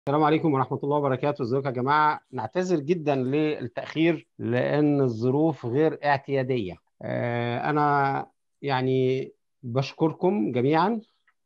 السلام عليكم ورحمة الله وبركاته، ازيكم يا جماعة؟ نعتذر جدا للتأخير لأن الظروف غير اعتيادية. آه، أنا يعني بشكركم جميعا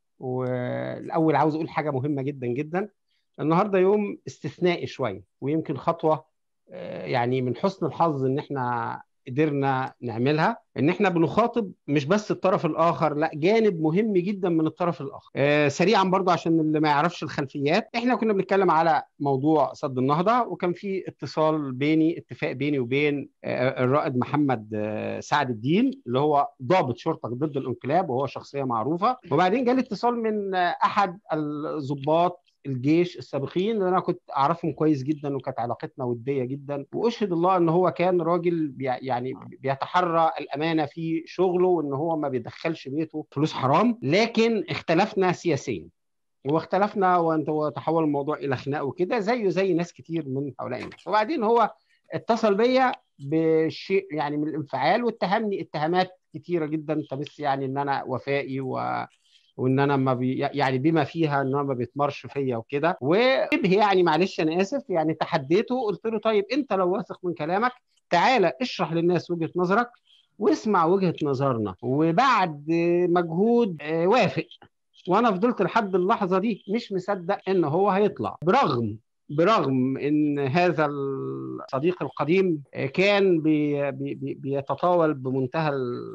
والأول عاوز أقول حاجة مهمة جدا جدا. النهارده يوم استثنائي شوية ويمكن خطوة آه، يعني من حسن الحظ إن إحنا قدرنا نعملها ان احنا بنخاطب مش بس الطرف الاخر لا جانب مهم جدا من الطرف الاخر آه سريعا برضو عشان اللي ما يعرفش الخلفيات احنا كنا بنتكلم على موضوع سد النهضه وكان في اتصال بيني اتفاق بيني وبين آه الرائد محمد آه سعد الدين اللي هو ضابط شرطه ضد الانقلاب وهو شخصيه معروفه وبعدين جالي اتصال من آه احد الضباط الجيش السابقين اللي انا كنت اعرفهم كويس جدا وكانت علاقتنا وديه جدا واشهد الله ان هو كان راجل بي يعني بيتحرى الامانه في شغله وان هو ما بيدخلش بيته فلوس حرام لكن اختلفنا سياسيا واختلفنا وتحول الموضوع الى خناق وكده زيه زي ناس كتير من هؤلاء الناس وبعدين هو اتصل بيا بشيء يعني من الانفعال واتهمني اتهامات كتيره جدا تمس يعني ان انا وفائي و وان انا ما بي يعني بما فيها ان هو ما بيتمرش فيا وكده وشبه يعني معلش انا اسف يعني تحديته قلت له طيب انت لو واثق من كلامك تعالى اشرح للناس وجهه نظرك واسمع وجهه نظرنا وبعد مجهود وافق وانا فضلت لحد اللحظه دي مش مصدق ان هو هيطلع برغم برغم ان هذا الصديق القديم كان بي بي بيتطاول بمنتهى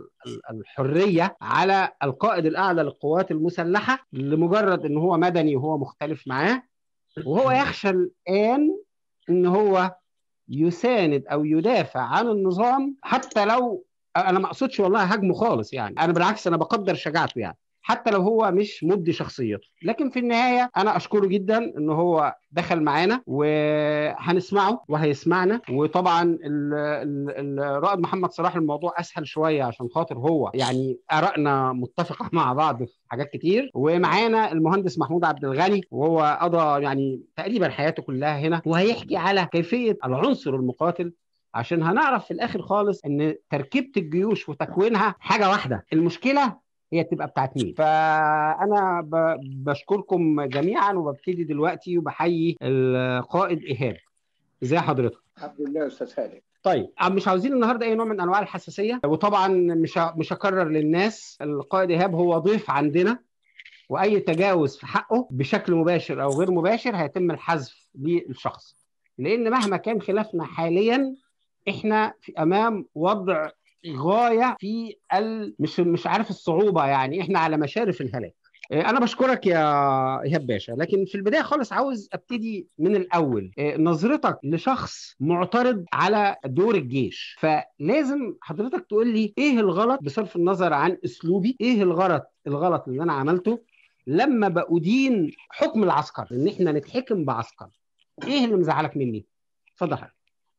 الحريه على القائد الاعلى للقوات المسلحه لمجرد ان هو مدني وهو مختلف معاه وهو يخشى الان ان هو يساند او يدافع عن النظام حتى لو انا ما اقصدش والله هاجمه خالص يعني انا بالعكس انا بقدر شجاعته يعني حتى لو هو مش مبدي شخصيته لكن في النهايه انا اشكره جدا ان هو دخل معانا وهنسمعه وهيسمعنا وطبعا الرائد محمد صلاح الموضوع اسهل شويه عشان خاطر هو يعني ارائنا متفقه مع بعض في حاجات كتير ومعانا المهندس محمود عبد الغني وهو قضى يعني تقريبا حياته كلها هنا وهيحكي على كيفيه العنصر المقاتل عشان هنعرف في الاخر خالص ان تركيبه الجيوش وتكوينها حاجه واحده المشكله هي تبقى بتاعت مين فانا بشكركم جميعا وببتدي دلوقتي وبحيي القائد ايهاب ازي حضرتك الحمد لله استاذ خالد طيب مش عاوزين النهارده اي نوع من انواع الحساسيه وطبعا مش مش هكرر للناس القائد ايهاب هو ضيف عندنا واي تجاوز في حقه بشكل مباشر او غير مباشر هيتم الحذف للشخص لان مهما كان خلافنا حاليا احنا في امام وضع غايه في ال... مش مش عارف الصعوبه يعني احنا على مشارف الهلاك انا بشكرك يا ايهاب باشا لكن في البدايه خالص عاوز ابتدي من الاول نظرتك لشخص معترض على دور الجيش فلازم حضرتك تقول لي ايه الغلط بصرف النظر عن اسلوبي ايه الغلط الغلط اللي انا عملته لما بأدين حكم العسكر ان احنا نتحكم بعسكر ايه اللي مزعلك مني اتفضل حضرتك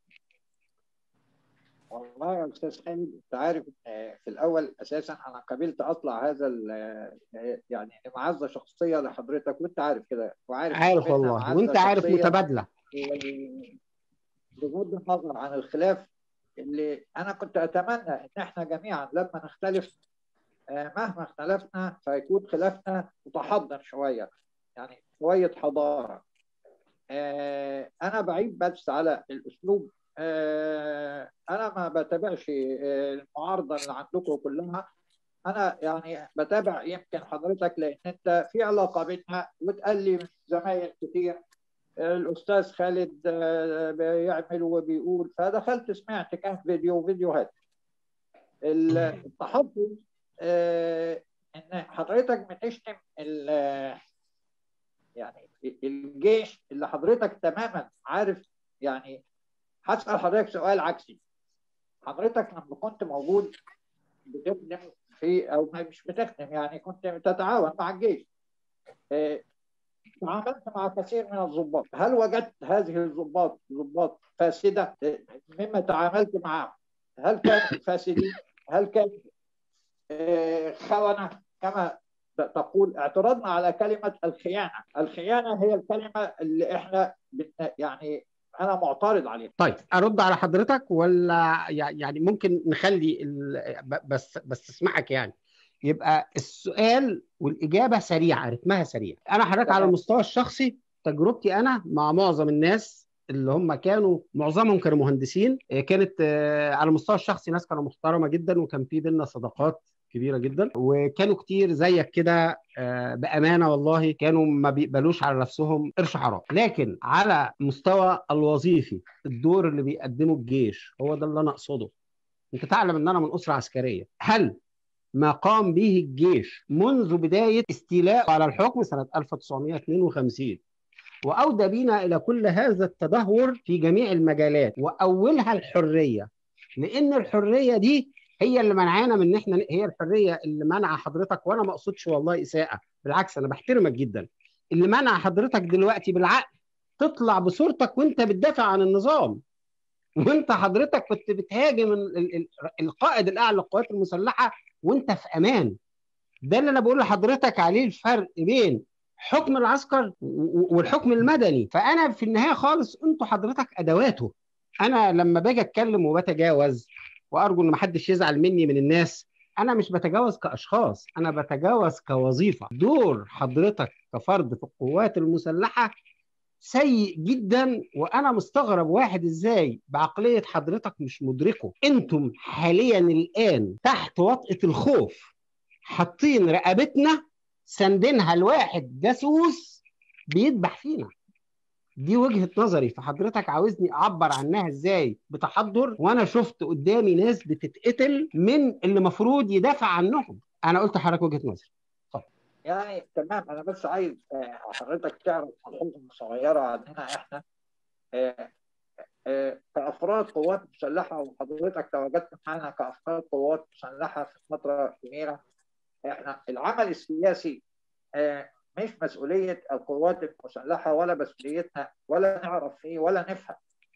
والله يا استاذ خالد انت عارف في الاول اساسا انا قبلت اطلع هذا يعني معزه شخصيه لحضرتك وانت عارف كده وعارف عارف والله وانت عارف متبادله بغض النظر عن الخلاف اللي انا كنت اتمنى ان احنا جميعا لما نختلف مهما اختلفنا فيكون خلافنا متحضر شويه يعني شويه حضاره انا بعيب بس على الاسلوب انا ما بتابعش المعارضه اللي عندكم كلها انا يعني بتابع يمكن حضرتك لان انت في علاقه بيننا وتقال لي من زمايل كتير الاستاذ خالد بيعمل وبيقول فدخلت سمعت كام فيديو فيديوهات التحفظ ان حضرتك بتشتم يعني الجيش اللي حضرتك تماما عارف يعني هسأل حضرتك سؤال عكسي حضرتك لما كنت موجود بتخدم في او مش بتخدم يعني كنت تتعاون مع الجيش تعاملت مع كثير من الضباط هل وجدت هذه الضباط ضباط فاسده مما تعاملت معهم هل كانوا فاسدين هل كانوا خونه كما تقول اعترضنا على كلمه الخيانه الخيانه هي الكلمه اللي احنا يعني انا معترض عليه طيب ارد على حضرتك ولا يعني ممكن نخلي بس بس اسمعك يعني يبقى السؤال والاجابه سريعه رتمها سريع انا حضرتك على المستوى الشخصي تجربتي انا مع معظم الناس اللي هم كانوا معظمهم كانوا مهندسين كانت على المستوى الشخصي ناس كانوا محترمه جدا وكان في بينا صداقات كبيره جدا وكانوا كتير زيك كده بامانه والله كانوا ما بيقبلوش على نفسهم قرش حرام لكن على مستوى الوظيفي الدور اللي بيقدمه الجيش هو ده اللي انا اقصده انت تعلم ان انا من اسره عسكريه هل ما قام به الجيش منذ بدايه استيلاء على الحكم سنه 1952 واودى بنا الى كل هذا التدهور في جميع المجالات واولها الحريه لان الحريه دي هي اللي منعانا من ان احنا هي الحريه اللي منع حضرتك وانا ما اقصدش والله اساءه بالعكس انا بحترمك جدا اللي منع حضرتك دلوقتي بالعقل تطلع بصورتك وانت بتدافع عن النظام وانت حضرتك كنت بتهاجم القائد الاعلى للقوات المسلحه وانت في امان ده اللي انا بقول لحضرتك عليه الفرق بين حكم العسكر والحكم المدني فانا في النهايه خالص انتوا حضرتك ادواته انا لما باجي اتكلم وبتجاوز وارجو ان ما حدش يزعل مني من الناس انا مش بتجاوز كاشخاص انا بتجاوز كوظيفه دور حضرتك كفرد في القوات المسلحه سيء جدا وانا مستغرب واحد ازاي بعقليه حضرتك مش مدركه انتم حاليا الان تحت وطئه الخوف حاطين رقبتنا سندينها لواحد جاسوس بيذبح فينا دي وجهه نظري فحضرتك عاوزني اعبر عنها ازاي بتحضر وانا شفت قدامي ناس بتتقتل من اللي المفروض يدافع عنهم انا قلت لحضرتك وجهه نظري يعني تمام انا بس عايز حضرتك تعرف ملحوظه صغيره عننا احنا كافراد قوات مسلحه وحضرتك تواجدت معنا كافراد قوات مسلحه في فتره كبيره احنا العمل السياسي مش مسؤوليه القوات المسلحه ولا مسؤوليتنا ولا نعرف فيه ولا نفهم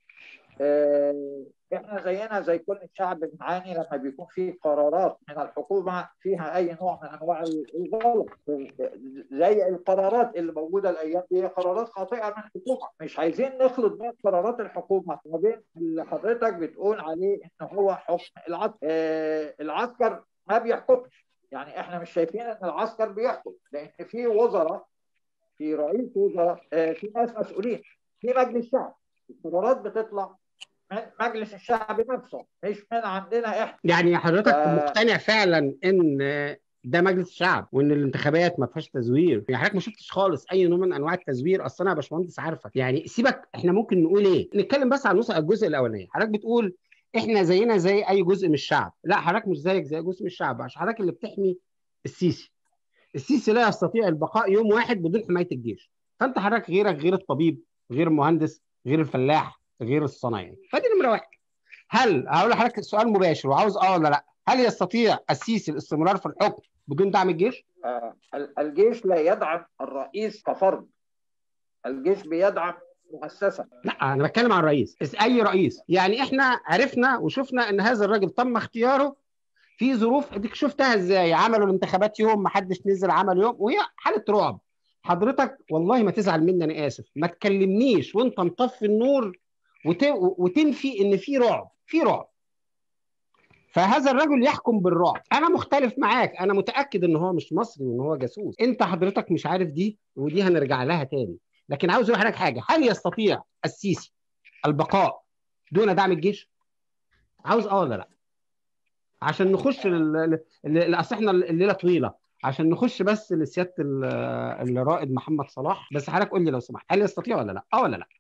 احنا زينا زي كل الشعب بنعاني لما بيكون في قرارات من الحكومه فيها اي نوع من انواع الغلط زي القرارات اللي موجوده الايام دي هي قرارات خاطئه من الحكومه مش عايزين نخلط بين قرارات الحكومه وبين اللي حضرتك بتقول عليه ان هو حكم العسكر العسكر ما بيحكمش يعني احنا مش شايفين ان العسكر بيحكم لان في وزراء في رئيس وزراء في ناس مسؤولين في مجلس شعب القرارات بتطلع من مجلس الشعب نفسه مش من عندنا احنا يعني حضرتك ف... مقتنع فعلا ان ده مجلس الشعب وان الانتخابات ما فيهاش تزوير يعني حضرتك ما شفتش خالص اي نوع من انواع التزوير اصل انا يا باشمهندس عارفك يعني سيبك احنا ممكن نقول ايه نتكلم بس عن الجزء الاولاني حضرتك بتقول احنا زينا زي اي جزء من الشعب لا حضرتك مش زيك زي جزء من الشعب عشان حضرتك اللي بتحمي السيسي السيسي لا يستطيع البقاء يوم واحد بدون حمايه الجيش فانت حضرتك غيرك غير الطبيب غير المهندس غير الفلاح غير الصنايعي فدي نمره واحد هل هقول لحضرتك سؤال مباشر وعاوز اه ولا لا هل يستطيع السيسي الاستمرار في الحكم بدون دعم الجيش؟ آه الجيش لا يدعم الرئيس كفرد الجيش بيدعم مؤسسه لا انا بتكلم عن الرئيس اي رئيس يعني احنا عرفنا وشفنا ان هذا الراجل تم اختياره في ظروف اديك شفتها ازاي عملوا الانتخابات يوم ما حدش نزل عمل يوم وهي حاله رعب حضرتك والله ما تزعل مني انا اسف ما تكلمنيش وانت مطفي النور وت... وتنفي ان في رعب في رعب فهذا الرجل يحكم بالرعب انا مختلف معاك انا متاكد ان هو مش مصري وان هو جاسوس انت حضرتك مش عارف دي ودي هنرجع لها تاني لكن عاوز اقول لحضرتك حاجه هل يستطيع السيسي البقاء دون دعم الجيش عاوز اه ولا لا عشان نخش لل... اصل احنا الليله طويله عشان نخش بس لسياده الرائد محمد صلاح بس حضرتك قول لي لو سمحت هل يستطيع ولا لا اه ولا لا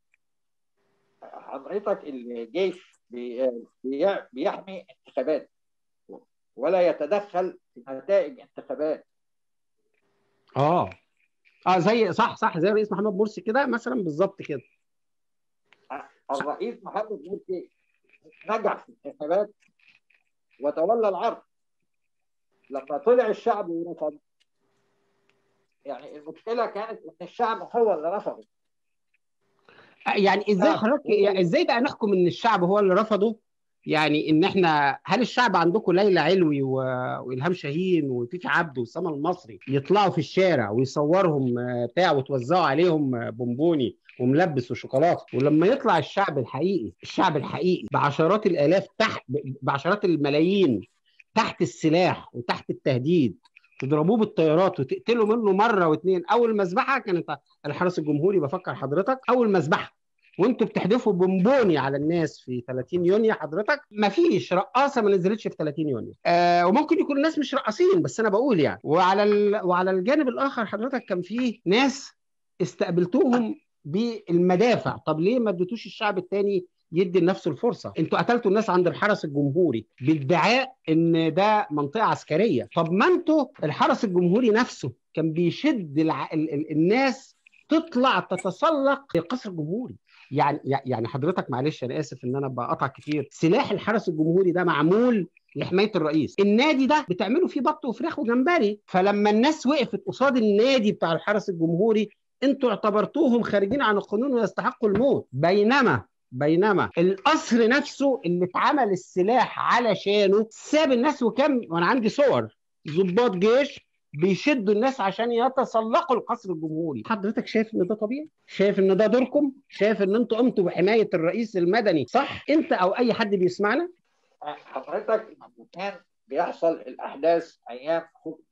حضرتك الجيش بي... بي... بيحمي انتخابات ولا يتدخل في نتائج انتخابات اه اه زي صح صح زي الرئيس محمد مرسي كده مثلا بالظبط كده الرئيس محمد مرسي نجح في الانتخابات وتولى العرض لما طلع الشعب ورفض يعني المشكله كانت ان الشعب هو اللي رفضه يعني ازاي حضرتك يعني ازاي بقى نحكم ان الشعب هو اللي رفضه يعني ان احنا هل الشعب عندكم ليلى علوي و... والهام شاهين وفيفي عبده وسام المصري يطلعوا في الشارع ويصورهم بتاع وتوزعوا عليهم بونبوني وملبس وشوكولاته ولما يطلع الشعب الحقيقي الشعب الحقيقي بعشرات الالاف تحت بعشرات الملايين تحت السلاح وتحت التهديد تضربوه بالطيارات وتقتلوا منه مره واثنين اول مذبحه كانت الحرس الجمهوري بفكر حضرتك اول مذبحه وانتوا بتحدفوا بونبوني على الناس في 30 يونيو حضرتك مفيش رقاصه ما نزلتش في 30 يونيو آه وممكن يكون الناس مش رقاصين بس انا بقول يعني وعلى ال... وعلى الجانب الاخر حضرتك كان في ناس استقبلتوهم بالمدافع طب ليه ما اديتوش الشعب الثاني يدي لنفسه الفرصه انتوا قتلتوا الناس عند الحرس الجمهوري بادعاء ان ده منطقه عسكريه طب ما انتوا الحرس الجمهوري نفسه كان بيشد الع... ال... ال... الناس تطلع تتسلق القصر الجمهوري يعني يعني حضرتك معلش انا اسف ان انا بقطع كتير سلاح الحرس الجمهوري ده معمول لحمايه الرئيس النادي ده بتعملوا فيه بط وفراخ وجمبري فلما الناس وقفت قصاد النادي بتاع الحرس الجمهوري انتوا اعتبرتوهم خارجين عن القانون ويستحقوا الموت بينما بينما القصر نفسه اللي اتعمل السلاح علشانه ساب الناس وكم وانا عندي صور ضباط جيش بيشدوا الناس عشان يتسلقوا القصر الجمهوري حضرتك شايف ان ده طبيعي شايف ان ده دوركم شايف ان انتوا قمتوا بحمايه الرئيس المدني صح انت او اي حد بيسمعنا حضرتك كان بيحصل الاحداث ايام حكم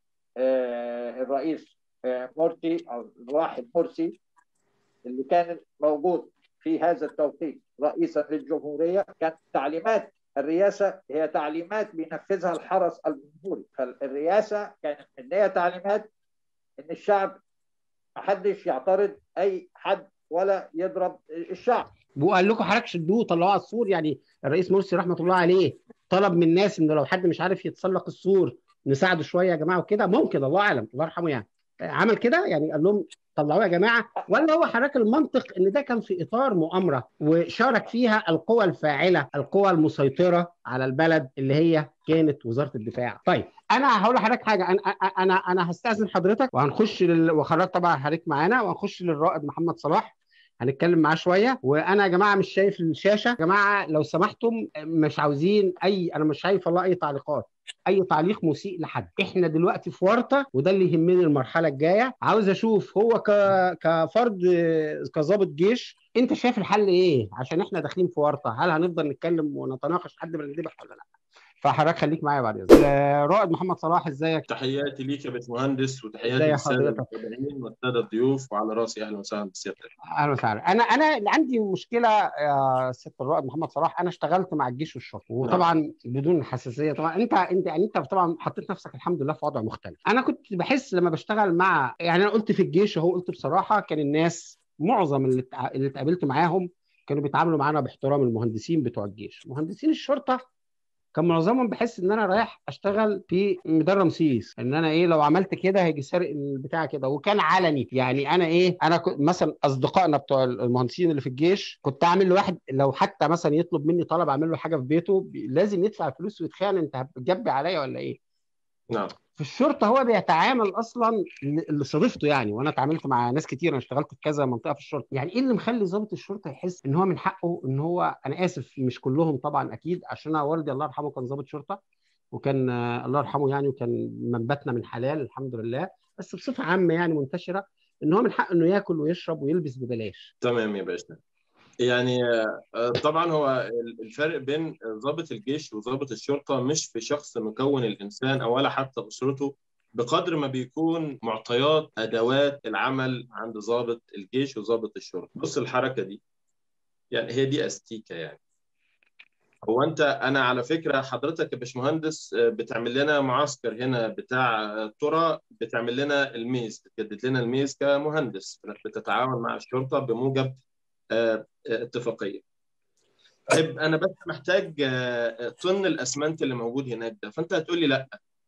آه الرئيس آه مرسي او الواحد مرسي اللي كان موجود في هذا التوقيت رئيسا للجمهوريه كانت تعليمات الرئاسه هي تعليمات بينفذها الحرس الجمهوري فالرئاسه كانت مديه تعليمات ان الشعب ما حدش يعترض اي حد ولا يضرب الشعب وقال لكم حضرتك شدوه طلعوه على السور يعني الرئيس مرسي رحمه الله عليه طلب من الناس انه لو حد مش عارف يتسلق السور نساعده شويه يا جماعه وكده ممكن الله اعلم الله يرحمه يعني عمل كده يعني قال لهم طلعوه يا جماعه ولا هو حضرتك المنطق ان ده كان في اطار مؤامره وشارك فيها القوى الفاعله القوى المسيطره على البلد اللي هي كانت وزاره الدفاع طيب انا هقول لحضرتك حاجه انا انا انا هستاذن حضرتك وهنخش لل... وحضرتك طبعا حضرتك معانا وهنخش للرائد محمد صلاح هنتكلم معاه شويه وانا يا جماعه مش شايف الشاشه يا جماعه لو سمحتم مش عاوزين اي انا مش شايف والله اي تعليقات اي تعليق مسيء لحد احنا دلوقتي في ورطه وده اللي يهمني المرحله الجايه عاوز اشوف هو ك... كفرد كظابط جيش انت شايف الحل ايه عشان احنا داخلين في ورطه هل هنفضل نتكلم ونتناقش لحد ما نذبح ولا لا فحضرتك خليك معايا بعد اذنك رائد محمد صلاح ازيك تحياتي ليك يا باشمهندس وتحياتي للساده المتابعين والساده الضيوف وعلى راسي اهلا وسهلا بسيادتك اهلا وسهلا انا انا عندي مشكله يا ست الرائد محمد صلاح انا اشتغلت مع الجيش والشرطه وطبعا بدون حساسيه طبعا انت انت يعني انت طبعا حطيت نفسك الحمد لله في وضع مختلف انا كنت بحس لما بشتغل مع يعني انا قلت في الجيش اهو قلت بصراحه كان الناس معظم اللي اللي اتقابلت معاهم كانوا بيتعاملوا معانا باحترام المهندسين بتوع الجيش مهندسين الشرطه كان معظمهم بحس ان انا رايح اشتغل في ميدان رمسيس ان انا ايه لو عملت كده هيجي سارق البتاع كده وكان علني يعني انا ايه انا كنت مثلا اصدقائنا بتوع المهندسين اللي في الجيش كنت اعمل له واحد لو حتى مثلا يطلب مني طلب اعمل له حاجه في بيته لازم يدفع فلوس ويتخيل انت هتجبي عليا ولا ايه نعم في الشرطه هو بيتعامل اصلا اللي صادفته يعني وانا اتعاملت مع ناس كتير انا اشتغلت في كذا منطقه في الشرطه يعني ايه اللي مخلي ضابط الشرطه يحس ان هو من حقه ان هو انا اسف مش كلهم طبعا اكيد عشان انا والدي الله يرحمه كان ضابط شرطه وكان الله يرحمه يعني وكان منبتنا من حلال الحمد لله بس بصفه عامه يعني منتشره ان هو من حقه انه ياكل ويشرب ويلبس ببلاش تمام يا باشا يعني طبعا هو الفرق بين ضابط الجيش وضابط الشرطه مش في شخص مكون الانسان او ولا حتى اسرته بقدر ما بيكون معطيات ادوات العمل عند ضابط الجيش وضابط الشرطه بص الحركه دي يعني هي دي استيكه يعني هو انت انا على فكره حضرتك يا باشمهندس بتعمل لنا معسكر هنا بتاع ترى بتعمل لنا الميز بتجدد لنا الميز كمهندس بتتعاون مع الشرطه بموجب اتفاقيه طيب انا بس محتاج طن الاسمنت اللي موجود هناك ده فانت هتقول لي لا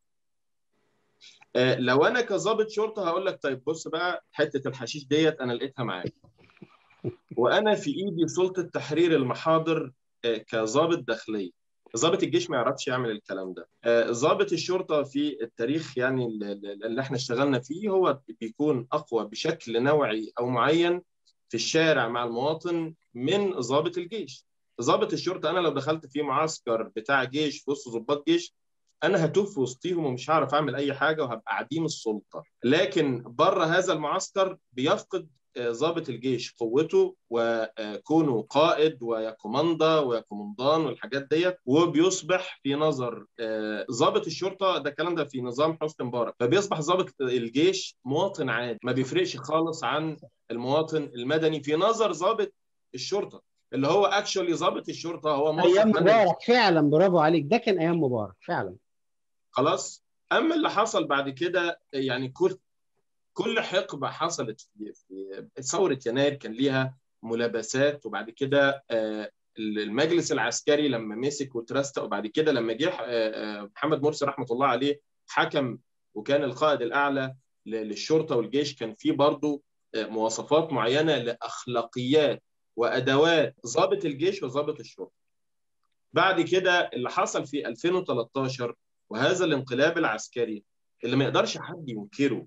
لو انا كظابط شرطه هقول لك طيب بص بقى حته الحشيش ديت انا لقيتها معاك وانا في ايدي سلطه تحرير المحاضر كظابط داخليه ضابط الجيش ما يعرفش يعمل الكلام ده ضابط الشرطه في التاريخ يعني اللي احنا اشتغلنا فيه هو بيكون اقوى بشكل نوعي او معين في الشارع مع المواطن من ضابط الجيش ضابط الشرطه انا لو دخلت في معسكر بتاع جيش في وسط ضباط جيش انا هتوه في وسطيهم ومش هعرف اعمل اي حاجه وهبقى عديم السلطه لكن بره هذا المعسكر بيفقد ضابط الجيش قوته وكونه قائد ويا كوماندا ويا كومندان والحاجات ديت وبيصبح في نظر ضابط الشرطه ده الكلام ده في نظام حسني مبارك فبيصبح ضابط الجيش مواطن عادي ما بيفرقش خالص عن المواطن المدني في نظر ضابط الشرطه اللي هو اكشولي ضابط الشرطه هو ايام مبارك فعلا برافو عليك ده كان ايام مبارك فعلا خلاص اما اللي حصل بعد كده يعني كل كل حقبه حصلت في في ثوره يناير كان ليها ملابسات وبعد كده المجلس العسكري لما مسك وترستق وبعد كده لما جه محمد مرسي رحمه الله عليه حكم وكان القائد الاعلى للشرطه والجيش كان في برضه مواصفات معينه لاخلاقيات وادوات ضابط الجيش وضابط الشرطه. بعد كده اللي حصل في 2013 وهذا الانقلاب العسكري اللي ما يقدرش حد ينكره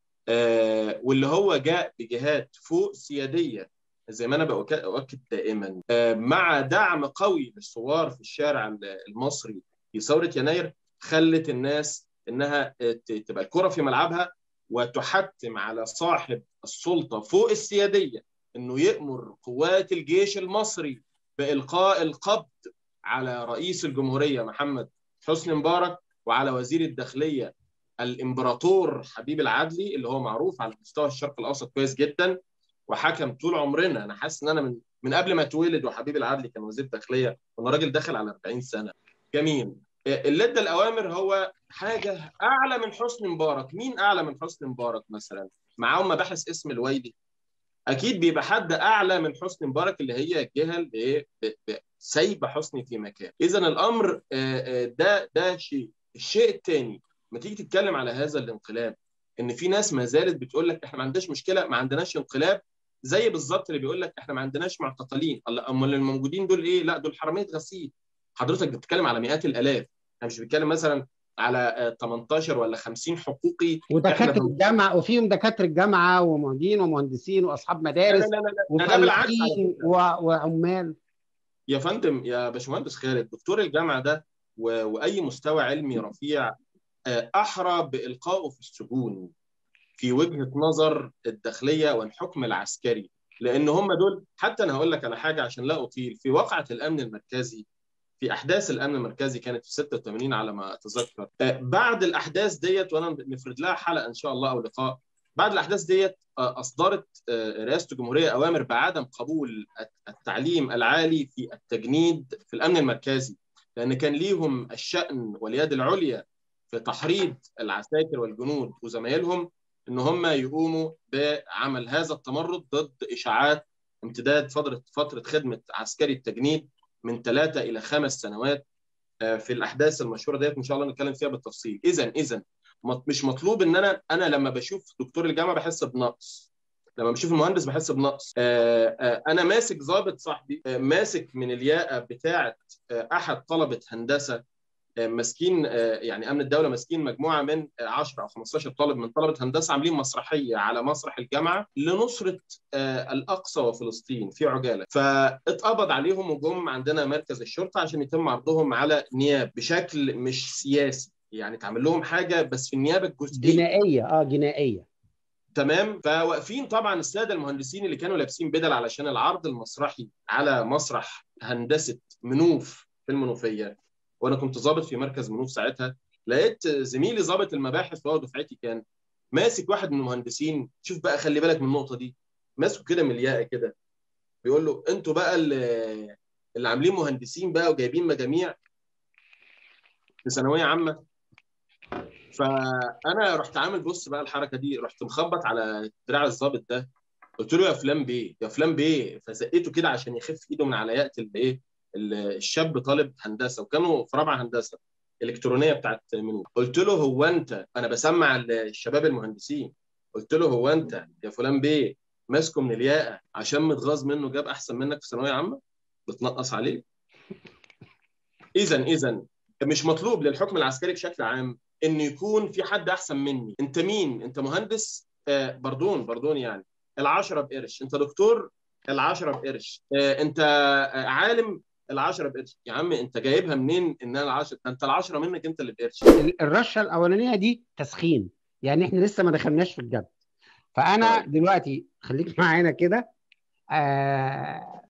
آه واللي هو جاء بجهات فوق سياديه زي ما انا باكد دائما آه مع دعم قوي للثوار في الشارع المصري في ثوره يناير خلت الناس انها تبقى الكره في ملعبها وتحتم على صاحب السلطه فوق السياديه انه يامر قوات الجيش المصري بالقاء القبض على رئيس الجمهوريه محمد حسني مبارك وعلى وزير الداخليه الامبراطور حبيب العدلي اللي هو معروف على مستوى الشرق الاوسط كويس جدا وحكم طول عمرنا انا حاسس ان انا من من قبل ما اتولد وحبيب العدلي كان وزير داخليه وانا راجل داخل على 40 سنه جميل اللي ادى الاوامر هو حاجه اعلى من حسني مبارك مين اعلى من حسني مبارك مثلا معاهم مباحث اسم الويدي اكيد بيبقى حد اعلى من حسني مبارك اللي هي الجهه اللي سايبه حسني في مكان اذا الامر ده ده شيء الشيء الثاني ما تيجي تتكلم على هذا الانقلاب ان في ناس ما زالت بتقول لك احنا ما عندناش مشكله ما عندناش انقلاب زي بالظبط اللي بيقول لك احنا ما عندناش معتقلين الله امال الموجودين دول ايه لا دول حراميه غسيل حضرتك بتتكلم على مئات الالاف احنا مش بنتكلم مثلا على 18 ولا 50 حقوقي ودكاتره الجامعه وفيهم دكاتره الجامعه ومعيدين ومهندسين واصحاب مدارس لا لا لا, لا. وفلاحين وعمال يا فندم يا باشمهندس خالد دكتور الجامعه ده و... واي مستوى علمي رفيع احرى بالقائه في السجون في وجهه نظر الداخليه والحكم العسكري لان هم دول حتى انا هقول لك على حاجه عشان لا اطيل في واقعه الامن المركزي في احداث الامن المركزي كانت في 86 على ما اتذكر بعد الاحداث ديت وانا نفرد لها حلقه ان شاء الله او لقاء بعد الاحداث ديت اصدرت رئاسه الجمهوريه اوامر بعدم قبول التعليم العالي في التجنيد في الامن المركزي لان كان ليهم الشان واليد العليا في تحريض العساكر والجنود وزمايلهم ان هم يقوموا بعمل هذا التمرد ضد اشاعات امتداد فتره فتره خدمه عسكري التجنيد من ثلاثه الى خمس سنوات في الاحداث المشهوره ديت ان شاء الله نتكلم فيها بالتفصيل اذا اذا مش مطلوب ان انا انا لما بشوف دكتور الجامعه بحس بنقص لما بشوف المهندس بحس بنقص انا ماسك ضابط صاحبي ماسك من الياقه بتاعه احد طلبه هندسه ماسكين يعني امن الدوله ماسكين مجموعه من 10 او 15 طالب من طلبه هندسه عاملين مسرحيه على مسرح الجامعه لنصره الاقصى وفلسطين في عجاله فاتقبض عليهم وجم عندنا مركز الشرطه عشان يتم عرضهم على نياب بشكل مش سياسي يعني تعمل لهم حاجه بس في النيابه الجزئيه جنائيه اه جنائيه تمام فواقفين طبعا الساده المهندسين اللي كانوا لابسين بدل علشان العرض المسرحي على مسرح هندسه منوف في المنوفيه وانا كنت ضابط في مركز منوف ساعتها لقيت زميلي ضابط المباحث وهو دفعتي كان ماسك واحد من المهندسين شوف بقى خلي بالك من النقطه دي ماسكه كده من الياقه كده بيقول له انتوا بقى اللي, اللي عاملين مهندسين بقى وجايبين مجاميع في ثانويه عامه فانا رحت عامل بص بقى الحركه دي رحت مخبط على دراع الضابط ده قلت له يا فلان بيه يا فلان بيه فزقيته كده عشان يخف ايده من على ياقه الايه الشاب طالب هندسه وكانوا في رابعه هندسه الكترونيه بتاعت منو قلت له هو انت انا بسمع الشباب المهندسين قلت له هو انت يا فلان بيه ماسكه من الياقه عشان متغاظ منه جاب احسن منك في ثانويه عامه بتنقص عليه اذا اذا مش مطلوب للحكم العسكري بشكل عام ان يكون في حد احسن مني انت مين انت مهندس آه بردون بردون يعني العشرة بقرش انت دكتور العشرة بقرش آه انت آه عالم العشرة بقرش يا عم انت جايبها منين ان انا العشرة انت العشرة منك انت اللي بقرش الرشه الاولانيه دي تسخين يعني احنا لسه ما دخلناش في الجد فانا طيب. دلوقتي خليك معانا كده آه